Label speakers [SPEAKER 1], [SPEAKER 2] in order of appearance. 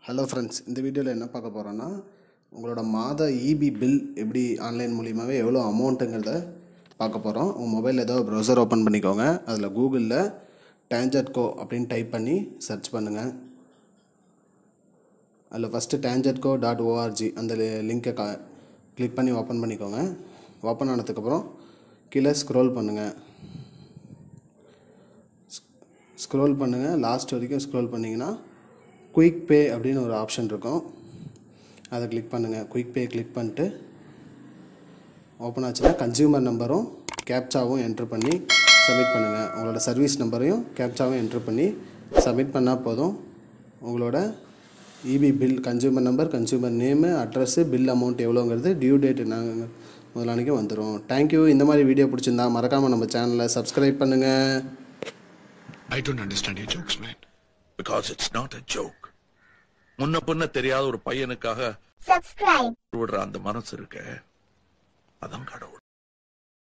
[SPEAKER 1] Hello friends இந்த வீடியோவில் என்ன பார்க்க போகிறோன்னா உங்களோட மாத இபி பில் எப்படி ஆன்லைன் மூலியமாகவே எவ்வளோ அமௌண்ட்டுங்கிறத பார்க்க போகிறோம் உங்கள் மொபைலில் ஏதோ ப்ரௌசர் ஓப்பன் பண்ணிக்கோங்க அதில் கூகுளில் டேஞ்சட்கோ அப்படின்னு டைப் பண்ணி சர்ச் பண்ணுங்கள் அதில் ஃபஸ்ட்டு டேஞ்சட்கோ டாட் ஓஆர்ஜி அந்த லிங்க்கை கா கிளிக் பண்ணி ஓப்பன் பண்ணிக்கோங்க ஓப்பன் ஆனதுக்கப்புறம் கீழே ஸ்க்ரோல் பண்ணுங்கள் ஸ்க்ரோல் பண்ணுங்கள் லாஸ்ட் வரைக்கும் ஸ்க்ரோல் பண்ணிங்கன்னா குயிக் பே அப்படின்னு ஒரு ஆப்ஷன் இருக்கும் அதை கிளிக் பண்ணுங்கள் குயிக் பே கிளிக் பண்ணிட்டு ஓப்பன் ஆச்சுன்னா கன்சியூமர் நம்பரும் கேப்சாவும் என்ட்ரு பண்ணி சப்மிட் பண்ணுங்கள் உங்களோட சர்வீஸ் நம்பரையும் கேப்சாவும் என்ட்ரு பண்ணி சப்மிட் பண்ணால் போதும் உங்களோட EB bill consumer number consumer name address bill amount எவ்வளோங்கிறது டியூ டேட் நாங்கள் முதலானிக்கு வந்துடும் தேங்க்யூ இந்த மாதிரி வீடியோ பிடிச்சிருந்தா மறக்காமல் நம்ம சேனலை சப்ஸ்கிரைப் பண்ணுங்கள்
[SPEAKER 2] I don't understand your jokes, man.
[SPEAKER 3] because it's not a joke முன்ன பின்ன தெரியாத ஒரு பையனுக்காக
[SPEAKER 4] subscribe
[SPEAKER 3] விடுற அந்த மனசு இருக்க அதான் கடவுள்